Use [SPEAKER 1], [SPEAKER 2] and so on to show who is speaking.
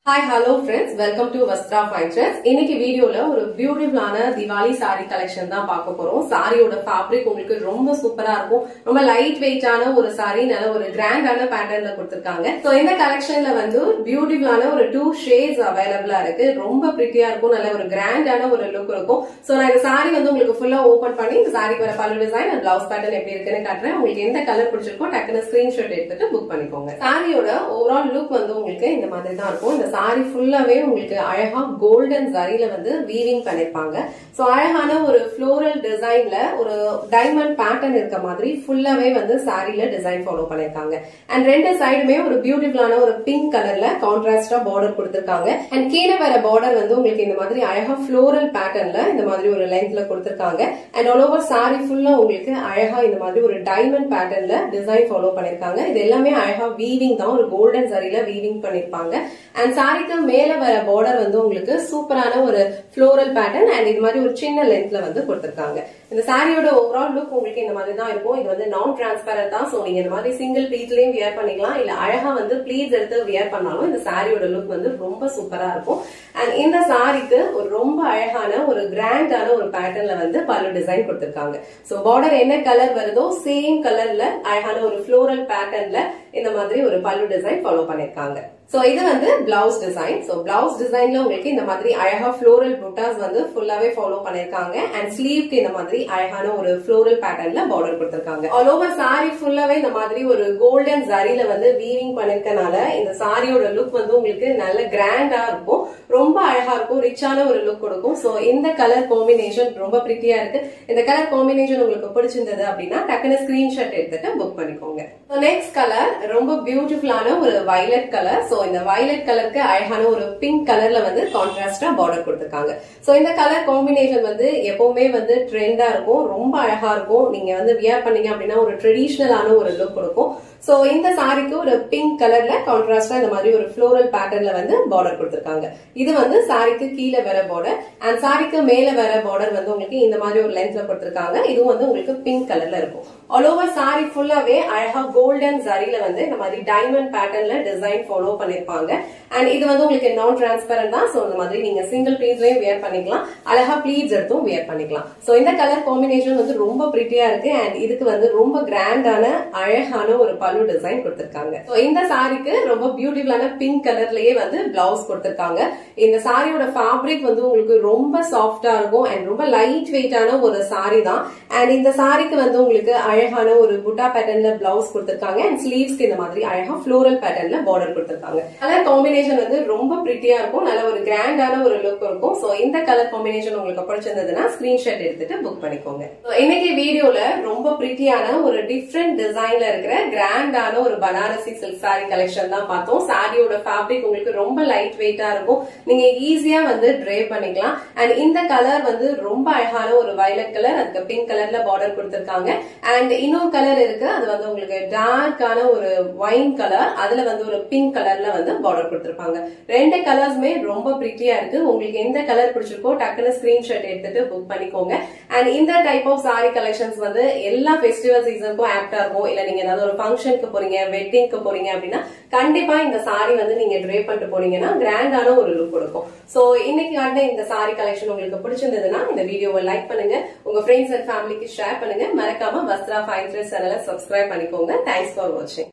[SPEAKER 1] hi hello friends welcome to Vastra features இன்னைக்கு வீடியோல ஒரு பியூட்டிஃபுல்லான திவாலி சாரி கலெக்ஷன் தான் பார்க்க போறோம் சாரியோட ஃபேப்ரிக் உங்களுக்கு ரொம்ப சூப்பரா இருக்கும் ரொம்ப லைட் வெயிட்டான ஒரு சாரி நல்ல ஒரு கிராண்டான பேட்டர்ன்ல கொடுத்திருக்காங்க சோ இந்த கலெக்ஷன்ல வந்து பியூட்டிஃபுல்லான ஒரு டூ ஷேட்ஸ் அவைலபிளா இருக்கு ரொம்ப பிரிட்டியா இருக்கும் நல்ல ஒரு கிராண்டான ஒரு லுக் இருக்கும் சோ நான் இந்த சாரி வந்து உங்களுக்கு ஃபுல்லா ஓபன் பண்ணி இந்த சாரிக்கு வர பல்லு டிசைன் அண்ட் பிளவுஸ் பேட்டர்ன் எப்படி இருக்குன்னு காட்டுறேன் உங்களுக்கு எந்த கலர் பிடிச்சிருக்கோ டக்குன்னு ஸ்கிரீன்ஷாட் எடுத்துட்டு புக் பண்ணிக்கோங்க சாரியோட ஓவரால் லுக் வந்து உங்களுக்கு இந்த மாதிரி தான் இருக்கும் இந்த சாரி ஃபுல்லாவே உங்களுக்கு அழகா கோல்டன் ஜரியில வந்து வீவிங் பண்ணிருப்பாங்க சோ அழகான ஒரு ஃப்ளோரல் டிசைன்ல ஒரு டைமண்ட் பேட்டர்ன் இருக்க மாதிரி ஃபுல்லாவே வந்து சாரில டிசைன் ஃபாலோ பண்ணிருக்காங்க அண்ட் ரெண்டு சைடுமே ஒரு பியூட்டிஃபுல்லான ஒரு பிங்க் கலர்ல கான்ட்ராஸ்டா பார்டர் கொடுத்திருக்காங்க அண்ட் கீழே வர பார்டர் வந்து உங்களுக்கு இந்த மாதிரி அழகா ஃப்ளோரல் பேட்டர்ன்ல இந்த மாதிரி ஒரு லென்த்ல கொடுத்திருக்காங்க அண்ட் ஆல் ஓவர் சாரி ஃபுல்லா உங்களுக்கு அழகா இந்த மாதிரி ஒரு டைமண்ட் பேட்டர்ன்ல டிசைன் ஃபாலோ பண்ணிருக்காங்க இது எல்லாமே அழகா வீவிங் தான் ஒரு கோல்டன் சரியில வீவிங் பண்ணிருப்பாங்க அண்ட் சாரிக்கு மேல வர பார்டர் வந்து உங்களுக்கு சூப்பரான ஒரு ஃப்ளோரல் பேட்டர்ன் அண்ட் இது மாதிரி ஒரு சின்ன லென்த்ல வந்து கொடுத்திருக்காங்க இந்த சாரியோட ஓவரால் லுக் உங்களுக்கு இந்த மாதிரி தான் இருக்கும் இது வந்து நான் டிரான்ஸ்பரண்ட் தான் சோ நீங்க இந்த மாதிரி சிங்கிள் ப்ளீட்லயும் வியர் பண்ணிக்கலாம் இல்ல அழகா வந்து ப்ளீட்ஸ் எடுத்து வியர் பண்ணாலும் இந்த சாரியோட லுக் வந்து ரொம்ப சூப்பரா இருக்கும் அண்ட் இந்த சாரிக்கு ஒரு ரொம்ப அழகான ஒரு கிராண்டான ஒரு பேட்டர்ன்ல வந்து பல்லு டிசைன் கொடுத்திருக்காங்க சோ பார்டர் என்ன கலர் வருதோ சேம் கலர்ல அழகான ஒரு ஃப்ளோரல் பேட்டர்ன்ல இந்த மாதிரி ஒரு பல்லு டிசைன் ஃபாலோ பண்ணிருக்காங்க சோ இது வந்து பிளவுஸ் டிசைன் சோ பிளவுஸ் டிசைன்ல உங்களுக்கு இந்த மாதிரி அழகா ஃப்ளோரல் புட்டாஸ் வந்து ஃபுல்லாவே ஃபாலோ பண்ணிருக்காங்க அண்ட் ஸ்லீவ்க்கு இந்த மாதிரி அழகான ஒரு ஃப்ளோரல் பேட்டர்ன்ல பார்டர் கொடுத்திருக்காங்க ஆல் ஓவர் சாரி ஃபுல்லாவே இந்த மாதிரி ஒரு கோல்டன் ஜரியில வந்து வீவிங் பண்ணிருக்கனால இந்த சாரியோட லுக் வந்து உங்களுக்கு நல்ல கிராண்டா இருக்கும் ரொம்ப அழகா இருக்கும் ரிச்சான ஒரு லுக் கொடுக்கும் சோ இந்த கலர் காம்பினேஷன் ரொம்ப பிரிட்டியா இருக்கு இந்த கலர் காம்பினேஷன் உங்களுக்கு பிடிச்சிருந்தது அப்படின்னா டக்குனு ஸ்கிரீன்ஷாட் எடுத்துட்டு புக் பண்ணிக்கோங்க நெக்ஸ்ட் கலர் ரொம்ப பியூட்டிஃபுல்லான ஒரு வயலட் கலர் சோ இந்த வயலட் கலருக்கு அழகான ஒரு பிங்க் கலர்ல வந்து கான்ட்ராஸ்டா பார்டர் கொடுத்திருக்காங்க சோ இந்த கலர் காம்பினேஷன் வந்து எப்பவுமே வந்து ட்ரெண்டா இருக்கும் ரொம்ப அழகா இருக்கும் நீங்க வந்து வியர் பண்ணீங்க அப்படின்னா ஒரு ட்ரெடிஷ்னலான ஒரு லுக் கொடுக்கும் சோ இந்த சாரிக்கு ஒரு பிங்க் கலர்ல கான்ட்ராஸ்டா இந்த மாதிரி ஒரு ஃப்ளோரல் பேட்டர்ன்ல வந்து பார்டர் கொடுத்திருக்காங்க இது வந்து சாரிக்கு கீழே வர பார்டர் அண்ட் சாரிக்கு மேல வர பார்டர் வந்து உங்களுக்கு இந்த மாதிரி ஒரு லென்த்ல கொடுத்திருக்காங்க இதுவும் வந்து உங்களுக்கு பிங்க் கலர்ல இருக்கும் ஆல் ஓவர் சாரி ஃபுல்லாவே அழகா கோல்டன் ஜரியில வந்து இந்த மாதிரி டைமண்ட் பேட்டர்ன்ல டிசைன் ஃபாலோ பண்ணிருப்பாங்க அண்ட் இது வந்து உங்களுக்கு நான் டிரான்ஸ்பரண்ட் தான் சோ இந்த மாதிரி நீங்க சிங்கிள் பீஸ்லயும் வியர் பண்ணிக்கலாம் அழகா ப்ளீட்ஸ் எடுத்தும் வியர் பண்ணிக்கலாம் சோ இந்த கலர் காம்பினேஷன் வந்து ரொம்ப பிரிட்டியா இருக்கு அண்ட் இதுக்கு வந்து ரொம்ப கிராண்டான அழகான ஒரு பல்லு டிசைன் கொடுத்திருக்காங்க சோ இந்த சாரிக்கு ரொம்ப பியூட்டிஃபுல்லான பிங்க் கலர்லயே வந்து பிளவுஸ் கொடுத்திருக்காங்க இந்த சாரியோட ஃபேப்ரிக் வந்து உங்களுக்கு ரொம்ப சாஃப்டா இருக்கும் அண்ட் ரொம்ப லைட் வெயிட்டான ஒரு சாரி தான் அண்ட் இந்த சாரிக்கு வந்து உங்களுக்கு அழகான ஒரு புட்டா பேட்டர்ன்ல பிளவுஸ் கொடுத்திருக்காங்க அண்ட் ஸ்லீவ்ஸ்க்கு இந்த மாதிரி அழகா ஃப்ளோரல் பேட்டர்ன்ல பார்டர் கொடுத்திருக்காங்க கலர் காம்பினேஷன் வந்து ரொம்ப பிரிட்டியா இருக்கும் நல்ல ஒரு கிராண்டான ஒரு லுக் இருக்கும் சோ இந்த கலர் காம்பினேஷன் உங்களுக்கு பிடிச்சிருந்ததுன்னா ஸ்கிரீன்ஷாட் எடுத்துட்டு புக் பண்ணிக்கோங்க So, இன்னைக்கு வீடியோல ரொம்ப பிரிட்டியான ஒரு டிஃப்ரெண்ட் டிசைன்ல இருக்கிற கிராண்டான ஒரு பனாரசி சில்க் சாரி கலெக்ஷன் தான் பார்த்தோம் சாரியோட ஃபேப்ரிக் உங்களுக்கு ரொம்ப லைட் வெயிட்டா இருக்கும் நீங்க ஈஸியா வந்து ட்ரே பண்ணிக்கலாம் அண்ட் இந்த கலர் வந்து ரொம்ப அழகான ஒரு வயலட் கலர் அதுக்கு பிங்க் கலர்ல பார்டர் கொடுத்திருக்காங்க அண்ட் இன்னொரு கலர் இருக்கு அது வந்து உங்களுக்கு டார்க்கான ஒரு ஒயின் கலர் அதுல வந்து ஒரு பிங்க் கலர்ல வந்து பார்டர் கொடுத்திருப்பாங்க ரெண்டு கலர்ஸுமே ரொம்ப பிரிட்டியா இருக்கு உங்களுக்கு எந்த கலர் பிடிச்சிருக்கோ டக்குன்னு ஸ்கிரீன்ஷாட் எடுத்துட்டு புக் பண்ணிக்கோங்க அண்ட் இந்த டைப் ஆஃப் சாரி கலெக்ஷன்ஸ் வந்து எல்லா ஃபெஸ்டிவல் சீசனுக்கும் ஆப்டா இருக்கும் இல்ல நீங்க ஏதாவது ஒரு ஃபங்க்ஷனுக்கு போறீங்க வெட்டிங்க்கு போறீங்க அப்படின்னா கண்டிப்பா இந்த சாரி வந்து நீங்க ட்ரே பண்ணிட்டு போனீங்கன்னா கிராண்டான ஒரு லுக் கொடுக்கும் சோ இன்னைக்கு காட்டின இந்த சாரி கலெக்ஷன் உங்களுக்கு பிடிச்சிருந்ததுன்னா இந்த வீடியோவை லைக் பண்ணுங்க உங்க ஃப்ரெண்ட்ஸ் அண்ட் ஃபேமிலிக்கு ஷேர் பண்ணுங்க மறக்காம வஸ்த்ரா ஃபைவ் சேனலை சப்ஸ்கிரைப் பண்ணிக்கோங்க தேங்க்ஸ் ஃபார் வாட்சிங்